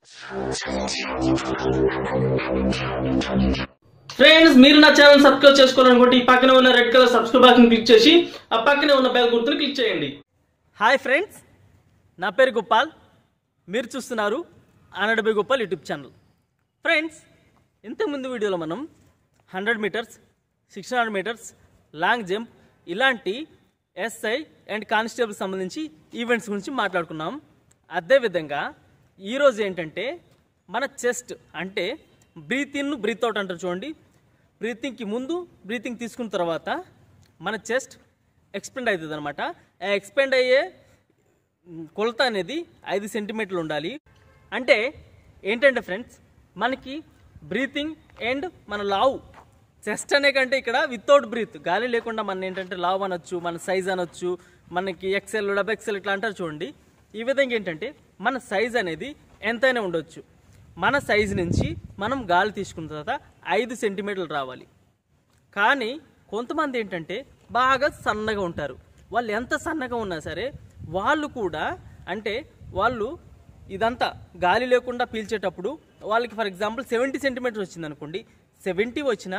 friends మీరు నా channel subscribe చేసుకోవాలనుకుంటే ఈ పక్కనే ఉన్న red colour subscribe button click చేసి ఆ పక్కనే ఉన్న బెల్ గుర్తుని క్లిక్ చేయండి హాయ్ ఫ్రెండ్స్ నా పేరు గోపాల్ మీరు చూస్తున్నారు ఆనడబి గోపాల్ యూట్యూబ్ ఛానల్ ఫ్రెండ్స్ ఇంతకుముందు వీడియోలో మనం hundred metres six hundred metres long jump ఇలాంటి ఎస్ఐ అండ్ కానిస్టేబుల్ సంబంధించి ఈవెంట్స్ గురించి మాట్లాడుకున్నాం అదేవిధంగా ఈరోజు ఏంటంటే మన చెస్ట్ అంటే బ్రీత్ ఇన్ బ్రీత్ అవుట్ అంటారు చూడండి బ్రీతింగ్కి ముందు బ్రీతింగ్ తీసుకున్న తర్వాత మన చెస్ట్ ఎక్స్పెండ్ అవుతుంది అనమాట ఆ ఎక్స్పెండ్ అయ్యే మ్, కొలత అనేది ఐదు సెంటీమీటర్లు ఉండాలి అంటే ఏంటంటే ఫ్రెండ్స్ మనకి బ్రీతింగ్ అండ్ మన లావు చెస్ట్ అనే కంటే ఇక్కడ వితౌట్ బ్రీత్ గాలి లేకుండా మన ఏంటంటే లావ్ అనొచ్చు మన సైజ్ అనొచ్చు మనకి ఎక్సెల్ డబ్ ఎక్సెల్ ఇట్లా అంటారు చూడండి ఈ విధంగా ఏంటంటే మన సైజ్ అనేది ఎంతైనా ఉండొచ్చు మన సైజ్ నుంచి మనం గాలి తీసుకున్న తర్వాత ఐదు సెంటీమీటర్లు రావాలి కానీ కొంతమంది ఏంటంటే బాగా సన్నగా ఉంటారు వాళ్ళు ఎంత సన్నగా ఉన్నా సరే వాళ్ళు కూడా అంటే వాళ్ళు ఇదంతా గాలి లేకుండా పీల్చేటప్పుడు వాళ్ళకి ఫర్ ఎగ్జాంపుల్ సెవెంటీ సెంటీమీటర్స్ వచ్చింది అనుకోండి సెవెంటీ వచ్చినా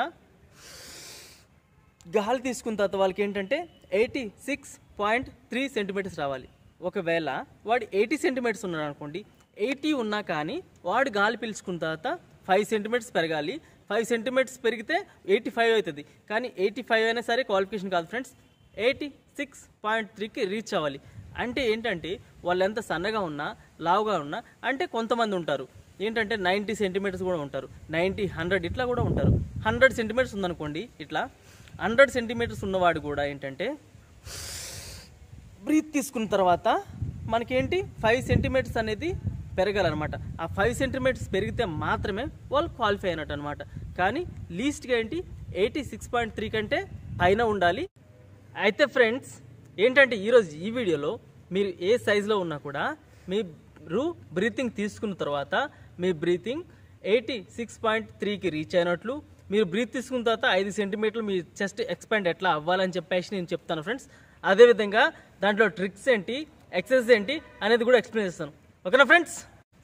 గాలి తీసుకున్న తర్వాత వాళ్ళకి ఏంటంటే eighty six point three centimetres రావాలి ఒకవేళ వాడు ఎయిటీ సెంటీమీటర్స్ ఉన్నాడు అనుకోండి ఎయిటీ ఉన్నా కానీ వాడు గాలి పీల్చుకున్న తర్వాత ఫైవ్ సెంటీమీటర్స్ పెరగాలి ఫైవ్ సెంటీమీటర్స్ పెరిగితే ఎయిటీ ఫైవ్ అవుతుంది కానీ ఎయిటీ ఫైవ్ అయినా సరే క్వాలిఫికేషన్ కాదు ఫ్రెండ్స్ ఎయిటీ సిక్స్ పాయింట్ త్రీకి రీచ్ అవ్వాలి అంటే ఏంటంటే వాళ్ళు ఎంత సన్నగా ఉన్నా లావుగా ఉన్నా అంటే కొంతమంది ఉంటారు ఏంటంటే నైంటీ సెంటీమీటర్స్ కూడా ఉంటారు నైంటీ హండ్రెడ్ ఇట్లా కూడా ఉంటారు హండ్రెడ్ సెంటీమీటర్స్ ఉందనుకోండి ఇట్లా హండ్రెడ్ సెంటీమీటర్స్ ఉన్నవాడు కూడా ఏంటంటే బ్రీత్ తీసుకున్న తర్వాత మనకేంటి ఫైవ్ సెంటీమీటర్స్ అనేది పెరగాలన్నమాట ఆ ఫైవ్ సెంటీమీటర్స్ పెరిగితే మాత్రమే వాళ్ళు క్వాలిఫై అయినట్టు అనమాట కానీ లీస్ట్గా ఏంటి ఎయిటీ సిక్స్ పాయింట్ త్రీ కంటే పైన ఉండాలి అయితే ఫ్రెండ్స్ ఏంటంటే ఈరోజు ఈ వీడియోలో మీరు ఏ సైజులో ఉన్నా కూడా మీరు బ్రీతింగ్ తీసుకున్న తర్వాత మీ బ్రీతింగ్ ఎయిటీ సిక్స్ పాయింట్ త్రీకి రీచ్ అయినట్లు మీరు బ్రీత్ తీసుకున్న తర్వాత ఐదు సెంటీమీటర్లు మీ చెస్ట్ ఎక్స్పాండ్ ఎట్లా అవ్వాలని చెప్పేసి నేను చెప్తాను ఫ్రెండ్స్ అదేవిధంగా దాంట్లో ట్రిక్స్ ఏంటి ఎక్సర్సైజ్ ఏంటి అనేది కూడా ఎక్స్ప్లెయిన్ చేస్తాను ఓకేనా ఫ్రెండ్స్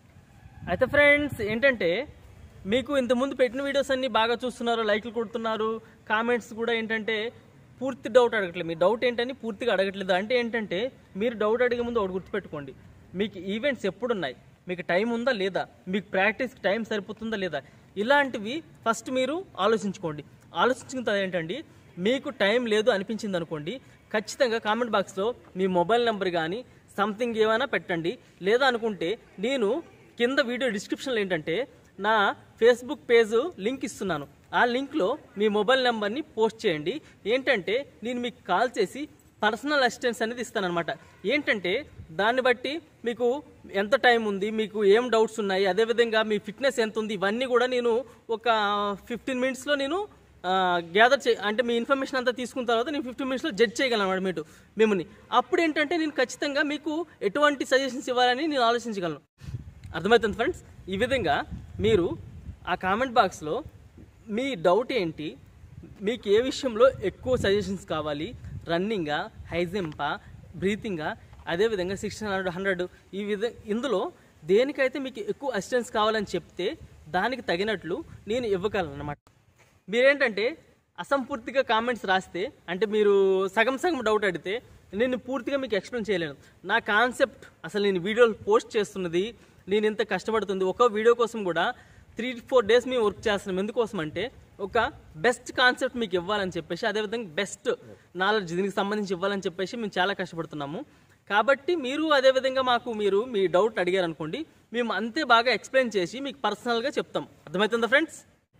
అయితే ఫ్రెండ్స్ ఏంటంటే మీకు ఇంతకుముందు పెట్టిన వీడియోస్ అన్ని బాగా చూస్తున్నారు లైక్లు కొడుతున్నారు కామెంట్స్ కూడా ఏంటంటే పూర్తి డౌట్ అడగట్లేదు మీ డౌట్ ఏంటని పూర్తిగా అడగట్లేదు అంటే ఏంటంటే మీరు డౌట్ అడిగే ముందు ఒకటి గుర్తుపెట్టుకోండి మీకు ఈవెంట్స్ ఎప్పుడు ఉన్నాయి మీకు టైం ఉందా లేదా మీకు ప్రాక్టీస్కి టైం సరిపోతుందా లేదా ఇలాంటివి ఫస్ట్ మీరు ఆలోచించుకోండి ఆలోచించిన తర్వాత ఏంటండి మీకు టైం లేదు అనిపించింది అనుకోండి ఖచ్చితంగా కామెంట్ బాక్స్లో మీ మొబైల్ నెంబర్ కానీ సంథింగ్ ఏమైనా పెట్టండి లేదా అనుకుంటే నేను కింద వీడియో డిస్క్రిప్షన్లో ఏంటంటే నా ఫేస్బుక్ పేజ్ లింక్ ఇస్తున్నాను ఆ లింక్లో మీ మొబైల్ నెంబర్ని పోస్ట్ చేయండి ఏంటంటే నేను మీకు కాల్ చేసి పర్సనల్ అసిస్టెన్స్ అనేది ఇస్తానన్నమాట ఏంటంటే దాన్ని బట్టి మీకు ఎంత టైం ఉంది మీకు ఏం డౌట్స్ ఉన్నాయి అదేవిధంగా మీ ఫిట్నెస్ ఎంత ఉంది ఇవన్నీ కూడా నేను ఒక ఫిఫ్టీన్ మినిట్స్లో నేను గ్యాదర్ చే అంటే మీ ఇన్ఫర్మేషన్ అంతా తీసుకున్న తర్వాత నేను ఫిఫ్టీన్ మినిట్స్లో జడ్జ్ చేయగలను అనమాట మీరు మిమ్మల్ని అప్పుడు ఏంటంటే నేను ఖచ్చితంగా మీకు ఎటువంటి సజెషన్స్ ఇవ్వాలని నేను ఆలోచించగలను అర్థమవుతుంది ఫ్రెండ్స్ ఈ విధంగా మీరు ఆ కామెంట్ బాక్స్లో మీ డౌట్ ఏంటి మీకు ఏ విషయంలో ఎక్కువ సజెషన్స్ కావాలి రన్నింగా హైజంపా బ్రీతింగా అదేవిధంగా సిక్స్టీన్ హండ్రెడ్ హండ్రెడ్ ఈ విధ ఇందులో దేనికైతే మీకు ఎక్కువ అసిస్టెన్స్ కావాలని చెప్తే దానికి తగినట్లు నేను ఇవ్వగలను అనమాట మీరేంటంటే అసంపూర్తిగా కామెంట్స్ రాస్తే అంటే మీరు సగం సగం డౌట్ అడిగితే నేను పూర్తిగా మీకు ఎక్స్ప్లెయిన్ చేయలేను నా కాన్సెప్ట్ అసలు నేను వీడియోలు పోస్ట్ చేస్తున్నది నేను ఇంత కష్టపడుతుంది ఒక వీడియో కోసం కూడా త్రీ ఫోర్ డేస్ మేము వర్క్ చేస్తున్నాం ఎందుకోసం అంటే ఒక బెస్ట్ కాన్సెప్ట్ మీకు ఇవ్వాలని చెప్పేసి అదేవిధంగా బెస్ట్ నాలెడ్జ్ దీనికి సంబంధించి ఇవ్వాలని చెప్పేసి మేము చాలా కష్టపడుతున్నాము కాబట్టి మీరు అదేవిధంగా మాకు మీరు మీ డౌట్ అడిగారు అనుకోండి మేము అంతే బాగా ఎక్స్ప్లెయిన్ చేసి మీకు పర్సనల్గా చెప్తాం అర్థమవుతుందా ఫ్రెండ్స్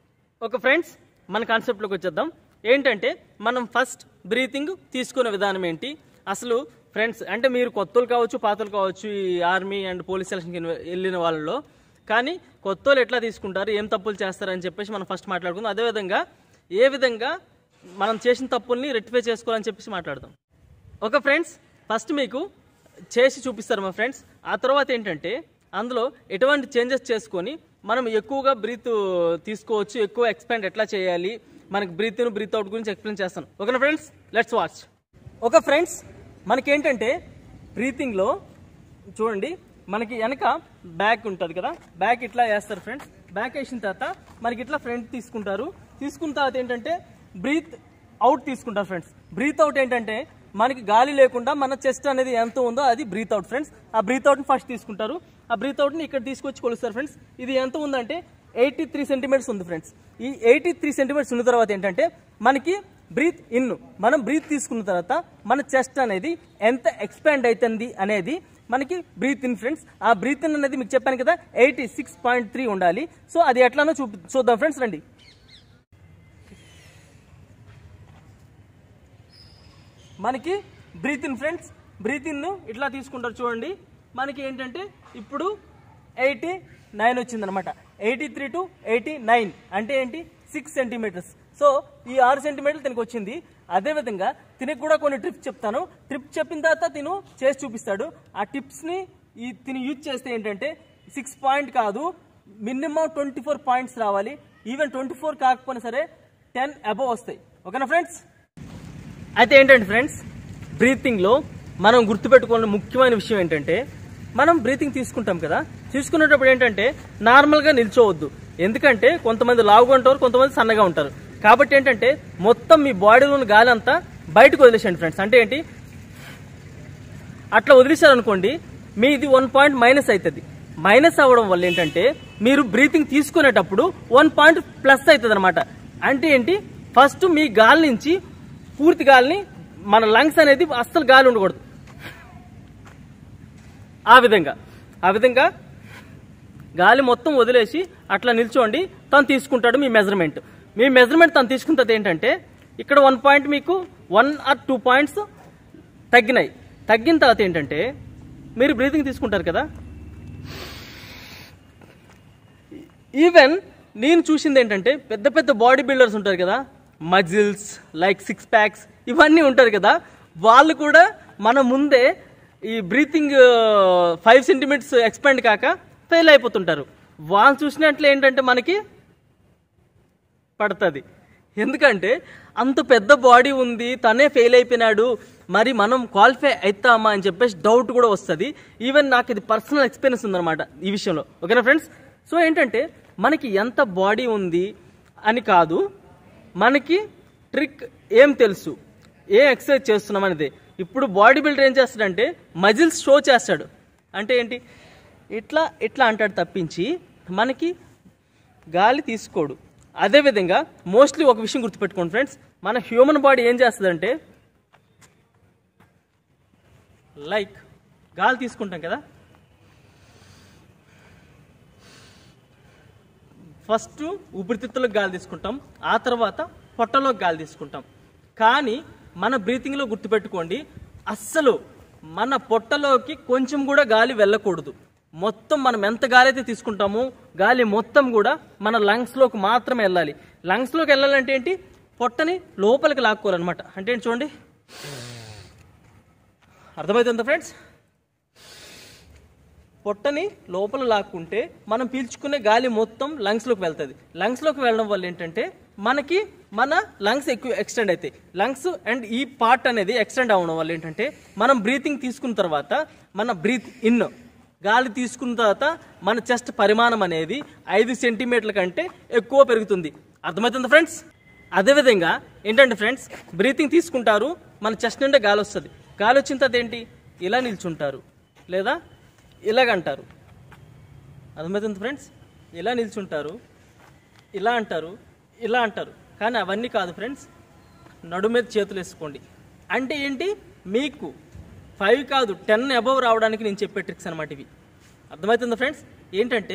ఒక ఫ్రెండ్స్ మన కాన్సెప్ట్లోకి వచ్చేద్దాం ఏంటంటే మనం ఫస్ట్ బ్రీతింగ్ తీసుకునే విధానం ఏంటి అసలు ఫ్రెండ్స్ అంటే మీరు కొత్తలు కావచ్చు పాతలు కావచ్చు ఈ ఆర్మీ అండ్ పోలీస్ సెలక్షన్కి వెళ్ళిన వాళ్ళలో కానీ కొత్తలు ఎట్లా తీసుకుంటారు ఏం తప్పులు చేస్తారని చెప్పేసి మనం ఫస్ట్ మాట్లాడుకుందాం అదేవిధంగా ఏ విధంగా మనం చేసిన తప్పుల్ని రెక్టిఫై చేసుకోవాలని చెప్పేసి మాట్లాడదాం ఒక ఫ్రెండ్స్ ఫస్ట్ మీకు చేసి చూపిస్తారు మా ఫ్రెండ్స్ ఆ తర్వాత ఏంటంటే అందులో ఎటువంటి చేంజెస్ చేసుకొని మనం ఎక్కువగా బ్రీత్ తీసుకోవచ్చు ఎక్కువ ఎక్స్పాండ్ ఎట్లా చేయాలి మనకి బ్రీత్ ఇన్ బ్రీత్ అవుట్ గురించి ఎక్స్ప్లెయిన్ చేస్తాను ఓకేనా ఫ్రెండ్స్ లెట్స్ వాచ్ ఒక ఫ్రెండ్స్ మనకేంటంటే బ్రీతింగ్లో చూడండి మనకి వెనక బ్యాక్ ఉంటుంది కదా బ్యాక్ ఇట్లా వేస్తారు ఫ్రెండ్స్ బ్యాక్ వేసిన తర్వాత మనకి ఇట్లా ఫ్రంట్ తీసుకుంటారు తీసుకున్న తర్వాత ఏంటంటే బ్రీత్ అవుట్ తీసుకుంటారు ఫ్రెండ్స్ బ్రీత్ అవుట్ ఏంటంటే మనకి గాలి లేకుండా మన చెస్ట్ అనేది ఎంత ఉందో అది బ్రీత్ అవుట్ ఫ్రెండ్స్ ఆ బ్రీత్ అవుట్ని ఫస్ట్ తీసుకుంటారు ఆ బ్రీత్ అవుట్ని ఇక్కడ తీసుకొచ్చి కొలుస్తారు ఫ్రెండ్స్ ఇది ఎంత ఉందంటే ఎయిటీ త్రీ సెంటీమీటర్స్ ఉంది ఫ్రెండ్స్ ఈ ఎయిటీ త్రీ సెంటీమీటర్స్ ఉన్న తర్వాత ఏంటంటే మనకి బ్రీత్ ఇన్ మనం బ్రీత్ తీసుకున్న తర్వాత మన చెస్ట్ అనేది ఎంత ఎక్స్పాండ్ అవుతుంది అనేది మనకి బ్రీత్ ఇన్ ఫ్రెండ్స్ ఆ బ్రీత్ ఇన్ అనేది మీకు చెప్పాను కదా ఎయిటీ సిక్స్ పాయింట్ త్రీ ఉండాలి సో అది ఎట్లానో చూపి చూద్దాం ఫ్రెండ్స్ రండి మనకి breath in friends breath in ఇట్లా తీసుకుంటారు చూడండి మనకి ఏంటంటే ఇప్పుడు ఎయిటీ నైన్ వచ్చిందనమాట eighty three to eighty nine అంటే ఏంటి సిక్స్ సెంటీమీటర్స్ సో ఈ ఆరు సెంటీమీటర్లు తినకు వచ్చింది అదేవిధంగా తినకు కూడా కొన్ని ట్రిప్స్ చెప్తాను ట్రిప్ చెప్పిన తర్వాత తిను చేసి చూపిస్తాడు ఆ టిప్స్ని ఈ తిని యూజ్ చేస్తే ఏంటంటే సిక్స్ పాయింట్ కాదు మినిమం ట్వంటీ ఫోర్ పాయింట్స్ రావాలి ఈవెన్ ట్వంటీ ఫోర్ కాకపోయినా సరే టెన్ అబవ్ వస్తాయి ఓకేనా ఫ్రెండ్స్ అయితే ఏంటంటే ఫ్రెండ్స్ బ్రీతింగ్లో మనం గుర్తుపెట్టుకోవాలని ముఖ్యమైన విషయం ఏంటంటే మనం బ్రీతింగ్ తీసుకుంటాం కదా తీసుకునేటప్పుడు ఏంటంటే నార్మల్గా నిల్చోవద్దు ఎందుకంటే కొంతమంది లావుగా ఉంటారు కొంతమంది సన్నగా ఉంటారు కాబట్టి ఏంటంటే మొత్తం మీ బాడీలో ఉన్న గాలి అంతా బయటకు వదిలేసండి ఫ్రెండ్స్ అంటే ఏంటి అట్లా వదిలేశారనుకోండి మీది వన్ పాయింట్ మైనస్ అవుతుంది మైనస్ అవ్వడం వల్ల ఏంటంటే మీరు బ్రీతింగ్ తీసుకునేటప్పుడు వన్ పాయింట్ ప్లస్ అవుతుంది అనమాట అంటే ఏంటి ఫస్ట్ మీ గాలి నుంచి పూర్తి గాలిని మన లంగ్స్ అనేది అస్సలు గాలి ఉండకూడదు ఆ విధంగా ఆ విధంగా గాలి మొత్తం వదిలేసి అట్లా నిల్చోండి తను తీసుకుంటాడు మీ మెజర్మెంట్ మీ మెజర్మెంట్ తను తీసుకుంటుంది ఏంటంటే ఇక్కడ వన్ పాయింట్ మీకు వన్ ఆర్ టూ పాయింట్స్ తగ్గినాయి తగ్గిన తర్వాత ఏంటంటే మీరు బ్రీతింగ్ తీసుకుంటారు కదా ఈవెన్ నేను చూసింది ఏంటంటే పెద్ద పెద్ద బాడీ బిల్డర్స్ ఉంటారు కదా మజిల్స్ లైక్ సిక్స్ ప్యాక్స్ ఇవన్నీ ఉంటారు కదా వాళ్ళు కూడా మన ముందే ఈ బ్రీతింగ్ ఫైవ్ సెంటీమీటర్స్ ఎక్స్పాండ్ కాక ఫెయిల్ అయిపోతుంటారు వాళ్ళు చూసినట్లు ఏంటంటే మనకి పడుతుంది ఎందుకంటే అంత పెద్ద బాడీ ఉంది తనే ఫెయిల్ అయిపోయినాడు మరి మనం క్వాలిఫై అవుతామా అని చెప్పేసి డౌట్ కూడా వస్తుంది ఈవెన్ నాకు ఇది పర్సనల్ ఎక్స్పీరియన్స్ ఉందన్నమాట ఈ విషయంలో ఓకేనా ఫ్రెండ్స్ సో ఏంటంటే మనకి ఎంత బాడీ ఉంది అని కాదు మనకి ట్రిక్ ఏం తెలుసు ఏ ఎక్సర్సైజ్ చేస్తున్నాం అనేది ఇప్పుడు బాడీ బిల్డర్ ఏం చేస్తాడంటే మజిల్స్ షో చేస్తాడు అంటే ఏంటి ఇట్లా ఇట్లా అంటాడు తప్పించి మనకి గాలి తీసుకోడు అదేవిధంగా మోస్ట్లీ ఒక విషయం గుర్తుపెట్టుకోండి ఫ్రెండ్స్ మన హ్యూమన్ బాడీ ఏం చేస్తుందంటే లైక్ గాలి తీసుకుంటాం కదా ఫస్ట్ ఊపిరితిత్తులకు గాలి తీసుకుంటాం ఆ తర్వాత పొట్టలోకి గాలి తీసుకుంటాం కానీ మన బ్రీతింగ్లో గుర్తుపెట్టుకోండి అస్సలు మన పొట్టలోకి కొంచెం కూడా గాలి వెళ్ళకూడదు మొత్తం మనం ఎంత గాలి అయితే తీసుకుంటామో గాలి మొత్తం కూడా మన లంగ్స్లోకి మాత్రమే వెళ్ళాలి లంగ్స్లోకి వెళ్ళాలంటే ఏంటి పొట్టని లోపలికి లాక్కోవాలన్నమాట అంటే ఏంటి చూడండి అర్థమవుతుందా ఫ్రెండ్స్ పొట్టని లోపల లాక్కుంటే మనం పీల్చుకునే గాలి మొత్తం లంగ్స్లోకి వెళ్తుంది లంగ్స్లోకి వెళ్ళడం వల్ల ఏంటంటే మనకి మన లంగ్స్ ఎక్కువ ఎక్స్టెండ్ అవుతాయి లంగ్స్ అండ్ ఈ పార్ట్ అనేది ఎక్స్టెండ్ అవ్వడం వల్ల ఏంటంటే మనం బ్రీతింగ్ తీసుకున్న తర్వాత మన బ్రీత్ ఇన్ గాలి తీసుకున్న తర్వాత మన చెస్ట్ పరిమాణం అనేది ఐదు సెంటీమీటర్ల కంటే ఎక్కువ పెరుగుతుంది అర్థమవుతుందా ఫ్రెండ్స్ అదేవిధంగా ఏంటంటే ఫ్రెండ్స్ బ్రీతింగ్ తీసుకుంటారు మన చెస్ట్ నుండే గాలి వస్తుంది గాలి వచ్చిన తర్వాత ఏంటి ఇలా నిల్చుంటారు లేదా ఇలాగంటారు అర్థమవుతుంది ఫ్రెండ్స్ ఇలా నిల్చుంటారు ఇలా అంటారు ఇలా అంటారు కానీ అవన్నీ కాదు ఫ్రెండ్స్ నడు మీద చేతులు వేసుకోండి అంటే ఏంటి మీకు ఫైవ్ కాదు టెన్ అబవ్ రావడానికి నేను చెప్పే ట్రిక్స్ అనమాట ఇవి అర్థమవుతుందా ఫ్రెండ్స్ ఏంటంటే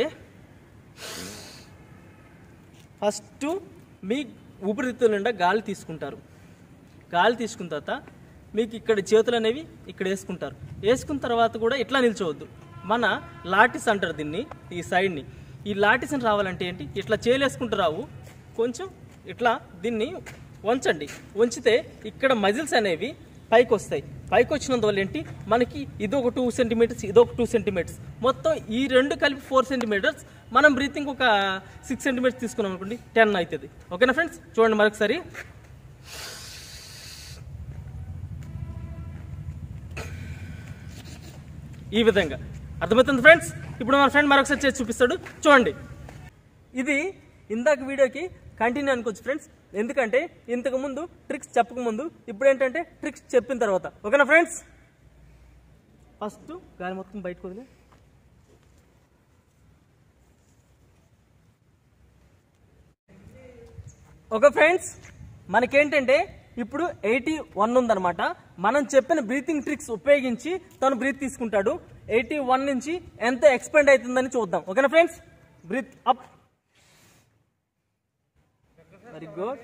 ఫస్ట్ మీ ఊపిరితిత్తుల నిండా గాలి తీసుకుంటారు గాలి తీసుకున్న తర్వాత మీకు ఇక్కడ చేతులు అనేవి ఇక్కడ వేసుకుంటారు వేసుకున్న తర్వాత కూడా ఇట్లా నిల్చోవద్దు మన లాటిస్ అంటారు దీన్ని ఈ సైడ్ని ఈ లాటిస్ని రావాలంటే ఏంటి ఇట్లా చేయలేసుకుంటూ రావు కొంచెం ఇట్లా దీన్ని వంచండి వంచితే ఇక్కడ మజిల్స్ అనేవి పైకి వస్తాయి పైకి వచ్చినందువల్ల ఏంటి మనకి ఇది ఒక టూ సెంటీమీటర్స్ ఇది ఒక టూ సెంటీమీటర్స్ మొత్తం ఈ రెండు కలిపి ఫోర్ సెంటీమీటర్స్ మనం బ్రీతింగ్ ఒక సిక్స్ సెంటీమీటర్స్ తీసుకున్నాం అనుకోండి టెన్ అవుతుంది ఓకేనా ఫ్రెండ్స్ చూడండి మరొకసారి ఈ విధంగా అర్థమవుతుంది ఫ్రెండ్స్ ఇప్పుడు మన ఫ్రెండ్ మరొకసారి చేసి చూపిస్తాడు చూడండి ఇది ఇందాక వీడియోకి కంటిన్యూ అనుకోవచ్చు ఫ్రెండ్స్ ఎందుకంటే ఇంతకు ముందు ట్రిక్స్ చెప్పక ముందు ఇప్పుడు ఏంటంటే ట్రిక్స్ చెప్పిన తర్వాత ఓకేనా ఫ్రెండ్స్ ఫస్ట్ గాలి మొత్తం బయటకు వదిలే ఓకే ఫ్రెండ్స్ మనకేంటంటే ఇప్పుడు ఎయిటీ వన్ ఉందన్నమాట మనం చెప్పిన బ్రీతింగ్ ట్రిక్స్ ఉపయోగించి తను బ్రీత్ తీసుకుంటాడు ఎయిటీ వన్ నుంచి ఎంత ఎక్స్పెండ్ అవుతుందని చూద్దాం ఓకేనా friends breath up very good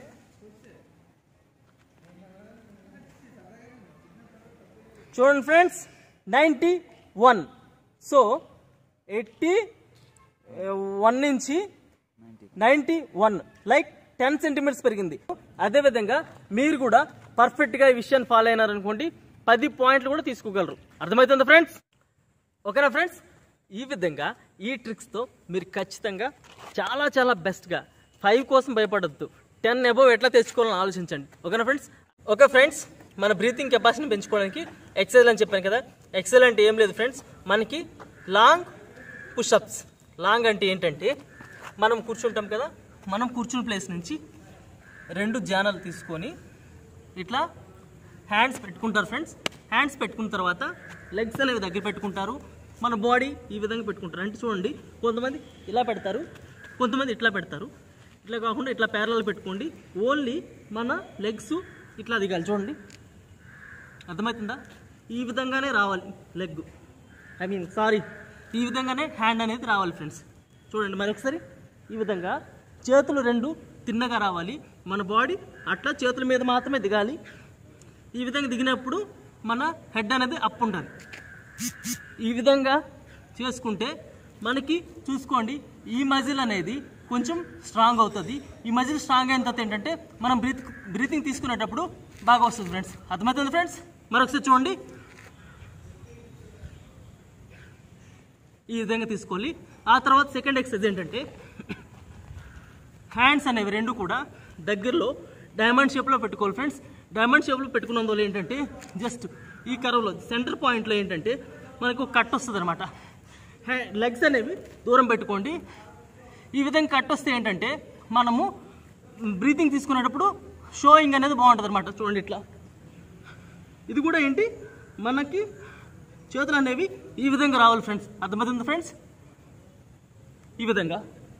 చూడండి friends ninety one so eighty one నుంచి ninety one like ten centimetres పెరిగింది అదేవిధంగా మీరు కూడా పర్ఫెక్ట్గా ఈ విషయాన్ని ఫాలో అయినారనుకోండి పది పాయింట్లు కూడా తీసుకోగలరు అర్థమవుతుందా ఫ్రెండ్స్ ఓకేనా ఫ్రెండ్స్ ఈ విధంగా ఈ ట్రిక్స్తో మీరు ఖచ్చితంగా చాలా చాలా బెస్ట్గా ఫైవ్ కోసం భయపడద్దు టెన్ అబోవ్ ఎట్లా తెచ్చుకోవాలని ఆలోచించండి ఓకేనా ఫ్రెండ్స్ ఓకే ఫ్రెండ్స్ మన బ్రీతింగ్ కెపాసిటీని పెంచుకోవడానికి ఎక్సైజ్ అని చెప్పాను కదా ఎక్సైజ్ అంటే ఏం లేదు ఫ్రెండ్స్ మనకి లాంగ్ పుషప్స్ లాంగ్ అంటే ఏంటంటే మనం కూర్చుంటాం కదా మనం కూర్చున్న ప్లేస్ నుంచి రెండు జానాలు తీసుకొని ఇట్లా హ్యాండ్స్ పెట్టుకుంటారు ఫ్రెండ్స్ హ్యాండ్స్ పెట్టుకున్న తర్వాత లెగ్స్ అనేవి దగ్గర పెట్టుకుంటారు మన బాడీ ఈ విధంగా పెట్టుకుంటారు అంటే చూడండి కొంతమంది ఇలా పెడతారు కొంతమంది ఇట్లా పెడతారు ఇట్లా కాకుండా ఇట్లా పేరలు పెట్టుకోండి ఓన్లీ మన లెగ్స్ ఇట్లా దిగాలి చూడండి అర్థమవుతుందా ఈ విధంగానే రావాలి లెగ్ ఐ మీన్ సారీ ఈ విధంగానే హ్యాండ్ అనేది రావాలి ఫ్రెండ్స్ చూడండి మరొకసారి ఈ విధంగా చేతులు రెండు తిన్నగా రావాలి మన బాడీ అట్లా చేతుల మీద మాత్రమే దిగాలి ఈ విధంగా దిగినప్పుడు మన హెడ్ అనేది అప్ ఉంటుంది ఈ విధంగా చేసుకుంటే మనకి చూసుకోండి ఈ మజిల్ అనేది కొంచెం స్ట్రాంగ్ అవుతుంది ఈ మజిల్ స్ట్రాంగ్ అయిన తర్వాత ఏంటంటే మనం బ్రీత్ బ్రీతింగ్ తీసుకునేటప్పుడు బాగా వస్తుంది ఫ్రెండ్స్ అర్థమవుతుంది ఫ్రెండ్స్ మరొకసారి చూడండి ఈ విధంగా తీసుకోవాలి ఆ తర్వాత సెకండ్ ఎక్సర్సైజ్ ఏంటంటే హ్యాండ్స్ అనేవి రెండు కూడా దగ్గరలో డైమండ్ షేప్లో పెట్టుకోవాలి ఫ్రెండ్స్ డైమండ్ షేప్లో పెట్టుకున్నందువల్ల ఏంటంటే జస్ట్ ఈ కర్వ్లో సెంటర్ పాయింట్లో ఏంటంటే మనకు కట్ వస్తుంది అనమాట లెగ్స్ అనేవి దూరం పెట్టుకోండి ఈ విధంగా కట్ వస్తే ఏంటంటే మనము బ్రీతింగ్ తీసుకునేటప్పుడు షోయింగ్ అనేది బాగుంటుంది అనమాట చూడండి ఇట్లా ఇది కూడా ఏంటి మనకి చేతులు అనేవి ఈ విధంగా రావాలి ఫ్రెండ్స్ అర్థమవుతుంది ఫ్రెండ్స్ ఈ విధంగా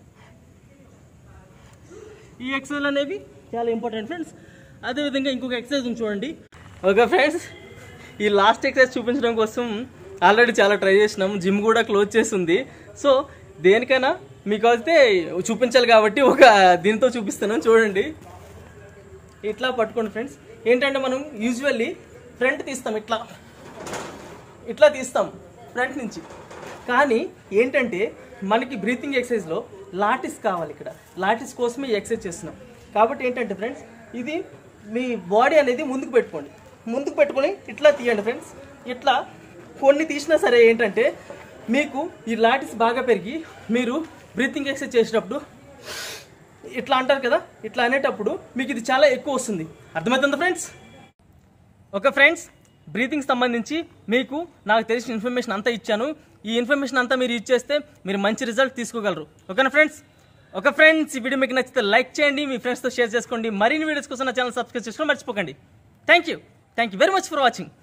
ఈ ఎక్సర్సైజ్ అనేవి చాలా ఇంపార్టెంట్ ఫ్రెండ్స్ అదేవిధంగా ఇంకొక ఎక్సర్సైజ్ ఉంది చూడండి ఓకే ఫ్రెండ్స్ ఈ లాస్ట్ ఎక్సర్సైజ్ చూపించడం కోసం ఆల్రెడీ చాలా ట్రై చేసినాం జిమ్ కూడా క్లోజ్ చేసింది సో దేనికైనా మీకు అయితే చూపించాలి కాబట్టి ఒక దీంతో చూపిస్తున్నాను చూడండి ఇట్లా పట్టుకోండి ఫ్రెండ్స్ ఏంటంటే మనం యూజువల్లీ ఫ్రంట్ తీస్తాం ఇట్లా ఇట్లా తీస్తాం ఫ్రంట్ నుంచి కానీ ఏంటంటే మనకి బ్రీతింగ్ ఎక్సర్సైజ్లో లాటిస్ కావాలి ఇక్కడ లాటిస్ కోసమే ఈ ఎక్సర్సైజ్ చేస్తున్నాం కాబట్టి ఏంటంటే ఫ్రెండ్స్ ఇది మీ బాడీ అనేది ముందుకు పెట్టుకోండి ముందుకు పెట్టుకొని ఇట్లా తీయండి ఫ్రెండ్స్ ఇట్లా కొన్ని తీసినా సరే ఏంటంటే మీకు ఈ లాటిస్ బాగా పెరిగి మీరు బ్రీతింగ్ ఎక్సర్సైజ్ చేసేటప్పుడు ఇట్లా అంటారు కదా ఇట్లా అనేటప్పుడు మీకు ఇది చాలా ఎక్కువ వస్తుంది అర్థమవుతుందా ఫ్రెండ్స్ ఓకే ఫ్రెండ్స్ బ్రీతింగ్ సంబంధించి మీకు నాకు తెలిసిన ఇన్ఫర్మేషన్ అంతా ఇచ్చాను ఈ ఇన్ఫర్మేషన్ అంతా మీరు ఇచ్చేస్తే మీరు మంచి రిజల్ట్ తీసుకోగలరు ఓకేనా ఫ్రెండ్స్ ఓకే ఫ్రెండ్స్ ఈ వీడియో మీకు నచ్చితే లైక్ చేయండి మీ ఫ్రెండ్స్తో షేర్ చేసుకోండి మరిన్ని వీడియోస్ కోసం నా ఛానల్ సబ్స్క్రైబ్ చేసుకోండి మర్చిపోకండి thank you thank you very much for watching